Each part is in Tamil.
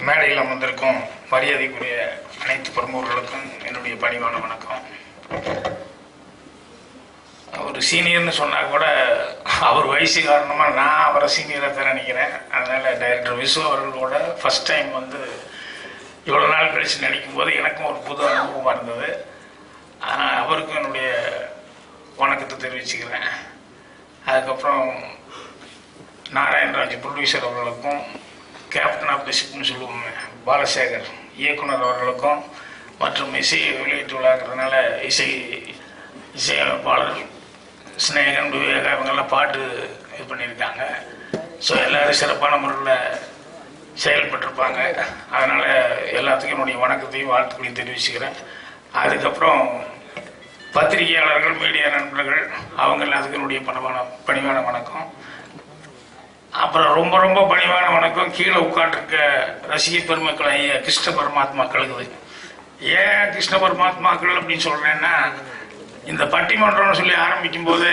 மேடையில் அமர்ந்திருக்கும் மரியாதைக்குரிய அனைத்து பிரமுகர்களுக்கும் என்னுடைய பணிவான வணக்கம் அவர் சீனியர்னு சொன்னா கூட அவர் வயசு காரணமாக நான் அவரை சீனியராக தான் நினைக்கிறேன் அதனால டைரக்டர் விசு அவர்களோட ஃபர்ஸ்ட் டைம் வந்து இவ்வளோ நாள் கழிச்சு நடிக்கும் போது எனக்கும் ஒரு புது அனுபவமாக இருந்தது ஆஹ் அவருக்கும் என்னுடைய வணக்கத்தை தெரிவிச்சுக்கிறேன் அதுக்கப்புறம் நாராயணராஜ் ப்ரொடியூசர் அவர்களுக்கும் கேப்டன் ஆஃப் த ஷிப்னு சொல்லுவோமே பாலசேகர் இயக்குனர் அவர்களுக்கும் மற்றும் இசை வெளியீட்டு விழாங்கிறதுனால இசை இசையமைப்பாளர் ஸ்னேகன் விவேகா இவங்கெல்லாம் பாட்டு இது பண்ணியிருக்காங்க ஸோ எல்லோரும் சிறப்பான முறையில் செயல்பட்டிருப்பாங்க அதனால் எல்லாத்துக்கும் என்னுடைய வணக்கத்தையும் வாழ்த்துக்களையும் தெரிவிச்சுக்கிறேன் அதுக்கப்புறம் பத்திரிகையாளர்கள் மீடியா நண்பர்கள் அவங்க எல்லாத்துக்கும் என்னுடைய பணிவான பணிவான வணக்கம் அப்புறம் ரொம்ப ரொம்ப பணிவான வணக்கம் கீழே உட்காந்துருக்க ரசிக பெருமக்கள் ஐயா கிருஷ்ண பரமாத்மாக்களுக்கு ஏன் கிருஷ்ண பரமாத்மாக்கள் அப்படின்னு சொல்றேன்னா இந்த பட்டிமன்றம்னு சொல்லி ஆரம்பிக்கும் போது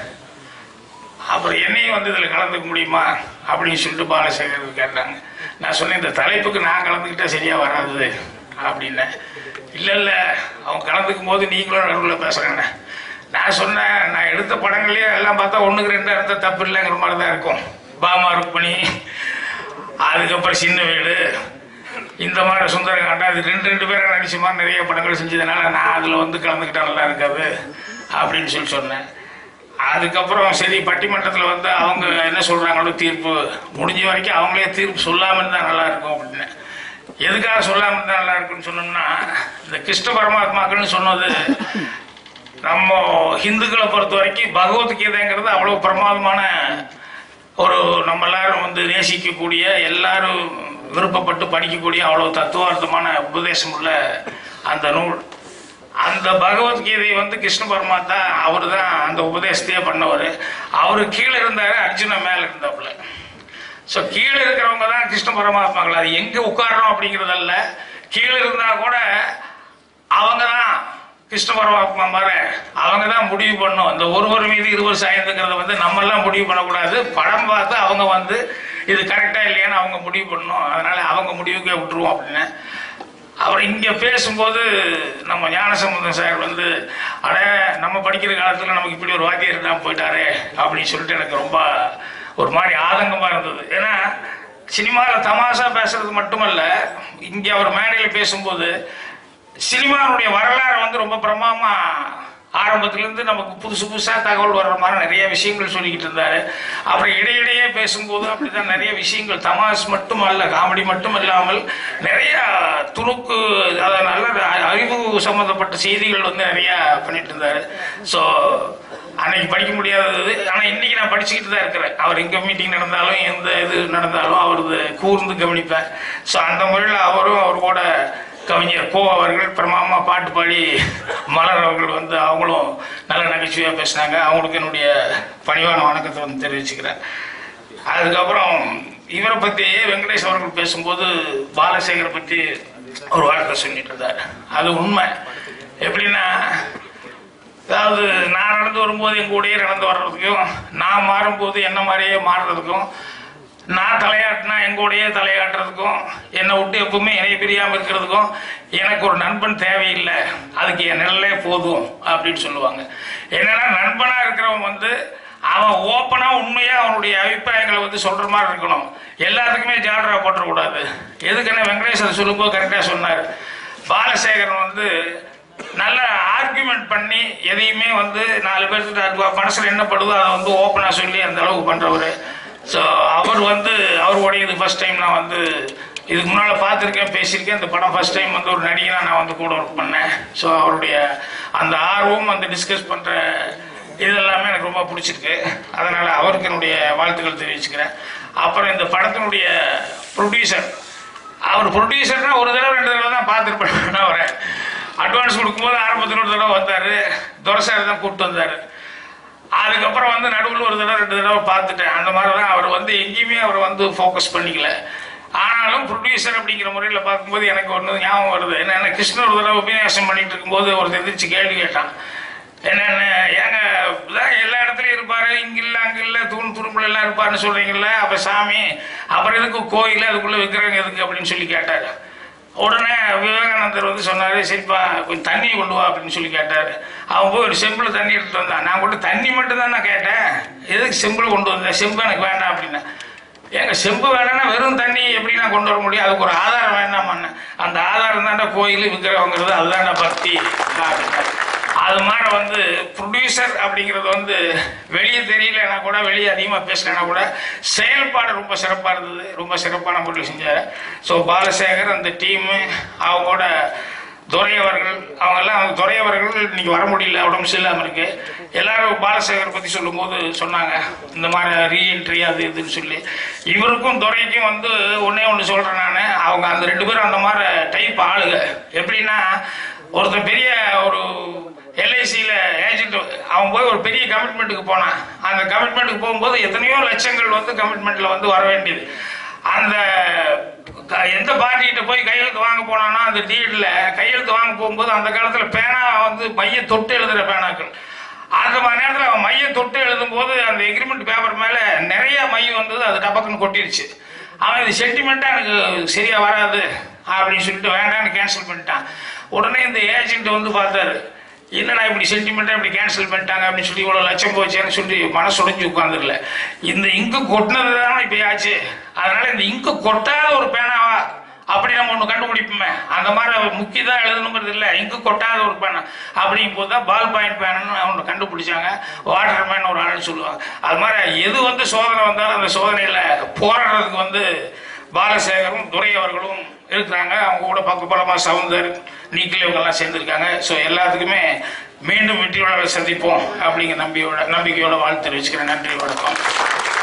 அப்புறம் என்னையும் வந்து இதில் கலந்துக்க முடியுமா அப்படின்னு சொல்லிட்டு பாலசேகர் கேட்டாங்க நான் சொன்னேன் இந்த தலைப்புக்கு நான் கலந்துக்கிட்டா சரியா வராது அப்படின்னேன் இல்லை இல்லை அவங்க கலந்துக்கும் போது நீங்களும் நடுவில் பேசுகிறேன்னு நான் சொன்னேன் நான் எடுத்த படங்கள்லேயே எல்லாம் பார்த்தா ஒன்றுக்கு ரெண்டு அர்த்தம் தப்பு இல்லைங்கிற மாதிரி தான் இருக்கும் பாமா ருக்மணி அதுக்கப்புறம் சின்ன வீடு இந்த மாதிரி சுந்தரகாண்டா அது ரெண்டு ரெண்டு பேரும் நடிச்ச மாதிரி நிறைய படங்கள் செஞ்சதுனால நான் அதில் வந்து கலந்துக்கிட்டா நல்லா இருக்காது அப்படின்னு சொல்லி சொன்னேன் அதுக்கப்புறம் சரி பட்டிமன்றத்தில் வந்து அவங்க என்ன சொல்கிறாங்களோ தீர்ப்பு முடிஞ்ச வரைக்கும் அவங்களே தீர்ப்பு சொல்லாமல் இருந்தால் நல்லா இருக்கும் அப்படின்னு எதுக்காக சொல்லாமல் இருந்தால் நல்லா இருக்குன்னு சொன்னோம்னா இந்த கிருஷ்ண பரமாத்மாக்கள்னு சொன்னது நம்ம ஹிந்துக்களை பொறுத்த வரைக்கும் பகவத்கீதைங்கிறது அவ்வளோ பிரமாதமான ஒரு நம்ம எல்லாரும் வந்து நேசிக்கக்கூடிய எல்லாரும் விருப்பப்பட்டு படிக்கக்கூடிய அவ்வளோ தத்துவார்த்தமான உபதேசம் உள்ள அந்த நூல் அந்த பகவத்கீதை வந்து கிருஷ்ண பரமாத்தா அவர் தான் அந்த உபதேசத்தையே பண்ணவர் அவர் கீழே இருந்தாரு அர்ஜுன மேலே இருந்தாப்புல ஸோ கீழே இருக்கிறவங்க தான் கிருஷ்ண பரமாத்மாக்கள் அது எங்கே உட்காரணும் அப்படிங்கிறதல்ல கீழே இருந்தால் கூட அவங்க தான் கிருஷ்ண பரமாத்மா மாதிரி அவங்க தான் முடிவு பண்ணும் இந்த ஒருவர் மீது இருவர் சாய்ந்துங்கிறத வந்து நம்மெல்லாம் முடிவு பண்ணக்கூடாது படம் பார்த்து அவங்க வந்து இது கரெக்டா இல்லையான்னு அவங்க முடிவு பண்ணணும் அதனால அவங்க முடிவுக்கே விட்டுருவோம் அப்படின்னு அவர் இங்க பேசும்போது நம்ம ஞானசம்பந்தம் சார் வந்து அட நம்ம படிக்கிற காலத்துல நமக்கு இப்படி ஒரு வாத்தியார் இல்லாம போயிட்டாரே அப்படின்னு சொல்லிட்டு எனக்கு ரொம்ப ஒரு மாதிரி ஆதங்கமா இருந்தது ஏன்னா சினிமாவில் தமாஷா பேசுறது மட்டுமல்ல இங்க அவர் மேடையில் பேசும்போது சினிமாவுடைய வரலாறு வந்து ரொம்ப பிரமாமா ஆரம்பத்திலேருந்து நமக்கு புதுசு புதுசாக தகவல் வர்ற மாதிரி நிறைய விஷயங்கள் சொல்லிக்கிட்டு இருந்தாரு அப்புறம் இடையிடையே பேசும்போது அப்படிதான் நிறைய விஷயங்கள் தமாஷ் மட்டும் அல்ல காமெடி மட்டும் இல்லாமல் நிறைய துணுக்கு அதை நல்ல அறிவு சம்பந்தப்பட்ட செய்திகள் வந்து நிறைய பண்ணிட்டு இருந்தாரு ஸோ அன்னைக்கு படிக்க முடியாதது ஆனால் இன்னைக்கு நான் படிச்சுக்கிட்டு தான் இருக்கிறேன் அவர் எங்கே மீட்டிங் நடந்தாலும் எந்த இது நடந்தாலும் அவரது கூர்ந்து கவனிப்பேன் ஸோ அந்த முறையில் அவரும் அவர் கூட கவிஞர் கோ அவர்கள் பிரமாமா பாட்டு பாடி மலர் அவர்கள் வந்து அவங்களும் நல்ல நகைச்சுவையாக பேசினாங்க அவங்களுக்கு என்னுடைய பணிவான வணக்கத்தை வந்து தெரிவிச்சுக்கிறேன் அதுக்கப்புறம் இவரை பற்றி வெங்கடேஷ் அவர்கள் பேசும்போது பாலசேகரை பற்றி ஒரு வார்த்தை சொல்லிட்டு இருந்தார் அது உண்மை எப்படின்னா அதாவது நான் நடந்து வரும்போது எங்க கூடயே நடந்து வர்றதுக்கும் நான் மாறும்போது என்ன மாதிரியே மாறுறதுக்கும் நான் தலையாட்டினா எங்கூடயே தலையாட்டுறதுக்கும் என்னை விட்டு எப்பவுமே இணைய பிரியாமல் இருக்கிறதுக்கும் எனக்கு ஒரு நண்பன் தேவையில்லை அதுக்கு என் நிழலே போதும் அப்படின்னு சொல்லுவாங்க என்னன்னா நண்பனா இருக்கிறவன் வந்து அவன் ஓப்பனா உண்மையா அவனுடைய அபிப்பிராயங்களை வந்து சொல்ற மாதிரி இருக்கணும் எல்லாத்துக்குமே ஜாலரா போட்டுறக்கூடாது எதுக்குன்னு வெங்கடேஸ்வர் சொல்லும்போது கரெக்டா சொன்னார் பாலசேகரன் வந்து நல்ல ஆர்குமெண்ட் பண்ணி எதையுமே வந்து நாலு பேர்த்துட்டு அது மனசுல என்ன படுதோ அதை வந்து ஓப்பனா சொல்லி அந்த அளவுக்கு பண்றவர் ஸோ அவர் வந்து அவருடைய இது ஃபர்ஸ்ட் டைம் நான் வந்து இதுக்கு முன்னால் பார்த்துருக்கேன் பேசியிருக்கேன் இந்த படம் ஃபர்ஸ்ட் டைம் வந்து ஒரு நடிகனாக நான் வந்து கூட ஒர்க் பண்ணேன் ஸோ அவருடைய அந்த ஆர்வம் அந்த டிஸ்கஸ் பண்ணுற இது எல்லாமே எனக்கு ரொம்ப பிடிச்சிருக்கு அதனால் அவருக்கு என்னுடைய வாழ்த்துக்கள் தெரிவிச்சுக்கிறேன் அப்புறம் இந்த படத்தினுடைய ப்ரொடியூசர் அவர் ப்ரொடியூசர்னா ஒரு தடவை ரெண்டு தடவை தான் பார்த்துருப்பேன் அவரை அட்வான்ஸ் கொடுக்கும்போது ஆரம்பத்தில் ஒரு தடவை வந்தார் துரசார் தான் கூப்பிட்டு வந்தார் அதுக்கப்புறம் வந்து நடுவில் ஒரு தடவை ரெண்டு தடவை பார்த்துட்டேன் அந்த மாதிரி தான் அவர் வந்து எங்கேயுமே அவர் வந்து ஃபோக்கஸ் பண்ணிக்கல ஆனாலும் ப்ரொடியூசர் அப்படிங்கிற முறையில் பார்க்கும்போது எனக்கு ஒன்று ஞாபகம் வருது என்னென்ன கிருஷ்ண ஒரு தடவை உபன்யாசம் பண்ணிட்டு இருக்கும்போது ஒரு எதிர்த்து கேள்வி கேட்டான் என்னென்ன ஏங்க இதான் எல்லா இடத்துலையும் இருப்பாரு இங்க இல்ல அங்க இல்ல தூண் துரும்புல எல்லாம் இருப்பாருன்னு சொல்றீங்கல்ல அப்ப சாமி அப்புறம் எதுக்கு கோயில் அதுக்குள்ள விற்கிறாங்க எதுக்கு அப்படின்னு சொல்லி கேட்டாரு உடனே விவேகானந்தர் வந்து சொன்னாரு சரிப்பா கொஞ்சம் தண்ணி கொண்டு வா அப்படின்னு சொல்லி கேட்டாரு அவன் போய் ஒரு செம்பில் தண்ணி எடுத்துட்டு வந்தான் நான் கூட தண்ணி மட்டும் தான் நான் கேட்டேன் எதுக்கு செம்பில் கொண்டு வந்தேன் செம்பு எனக்கு வேண்டாம் அப்படின்னா ஏங்க செம்பு வேணும்னா வெறும் தண்ணி எப்படி நான் கொண்டு வர முடியும் அதுக்கு ஒரு ஆதாரம் வேண்டாமான்னு அந்த ஆதாரம் தாண்டா கோயில் விற்கிறவங்கிறது அதுதான்டா பக்தி அப்படின்னாரு. அது மாதிரி வந்து ப்ரொடியூசர் அப்படிங்கிறது வந்து வெளியே தெரியலனா கூட வெளியே அதிகமாக பேசலைன்னா கூட செயல்பாடு ரொம்ப சிறப்பாக இருந்தது ரொம்ப சிறப்பான முறையில் செஞ்சார் ஸோ பாலசேகர் அந்த டீமு அவங்களோட துரையவர்கள் அவங்கெல்லாம் அவங்க துரையவர்கள் இன்னைக்கு வர முடியல உடம்பு சரியில்லாமல் இருக்கு எல்லாரும் பாலசேகர் பற்றி சொல்லும்போது சொன்னாங்க இந்த மாதிரி ரீஎன்ட்ரி அது இதுன்னு சொல்லி இவருக்கும் துரைக்கும் வந்து ஒன்றே ஒன்று சொல்கிறேன் நான் அவங்க அந்த ரெண்டு பேரும் அந்த மாதிரி டைப் ஆளுங்க எப்படின்னா ஒருத்தர் பெரிய ஒரு எல்ஐசியில் ஏஜென்ட் அவன் போய் ஒரு பெரிய கமிட்மெண்ட்டுக்கு போனான் அந்த கமிட்மெண்ட்டுக்கு போகும்போது எத்தனையோ லட்சங்கள் வந்து கமிட்மெண்ட்டில் வந்து வர வேண்டியது அந்த க- எந்த பார்ட்டிகிட்ட போய் கையெழுத்து வாங்க போனானோ அந்த டீடில் கையெழுத்து வாங்க போகும்போது அந்த காலத்தில் பேனா வந்து மைய தொட்டு எழுதுகிற பேனாக்கள் அந்த மாதிரி நேரத்தில் அவன் மைய தொட்டு எழுதும்போது அந்த எக்ரிமெண்ட் பேப்பர் மேலே நிறைய மை வந்தது அது டபக்குன்னு கொட்டிருச்சு அவன் இது சென்டிமெண்ட்டாக எனக்கு சரியாக வராது அப்படின்னு சொல்லிட்டு வேண்டாம்னு கேன்சல் பண்ணிட்டான் உடனே இந்த ஏஜென்ட் வந்து பார்த்தாரு என்னடா இப்படி சென்டிமெண்ட்டாக இப்படி கேன்சல் பண்ணிட்டாங்க அப்படின்னு சொல்லி இவ்வளோ லட்சம் போச்சேன்னு சொல்லி மனசு உடைஞ்சு உட்காந்துருல இந்த இங்கு கொட்டினது தானே இப்போ ஆச்சு அதனால இந்த இங்கு கொட்டாத ஒரு பேனாவா அப்படி நம்ம ஒன்று கண்டுபிடிப்போமே அந்த மாதிரி முக்கி தான் எழுதணுங்கிறது இல்லை இங்கு கொட்டாத ஒரு பேனா அப்படிங்கும் போது தான் பால் பாயிண்ட் பேனன்னு ஒன்று கண்டுபிடிச்சாங்க வாட்டர் மேன் ஒரு ஆள்னு சொல்லுவாங்க அது மாதிரி எது வந்து சோதனை வந்தாலும் அந்த சோதனையில் போராடுறதுக்கு வந்து பாலசேகரும் துரை அவர்களும் இருக்கிறாங்க அவங்க கூட பக்கபலமாக சவுந்தர் நீக்கில் இவங்கெல்லாம் சேர்ந்துருக்காங்க ஸோ எல்லாத்துக்குமே மீண்டும் வெற்றியோட சந்திப்போம் அப்படிங்கிற நம்பியோட நம்பிக்கையோட வாழ்த்து தெரிவிச்சுக்கிறேன் நன்றி வணக்கம்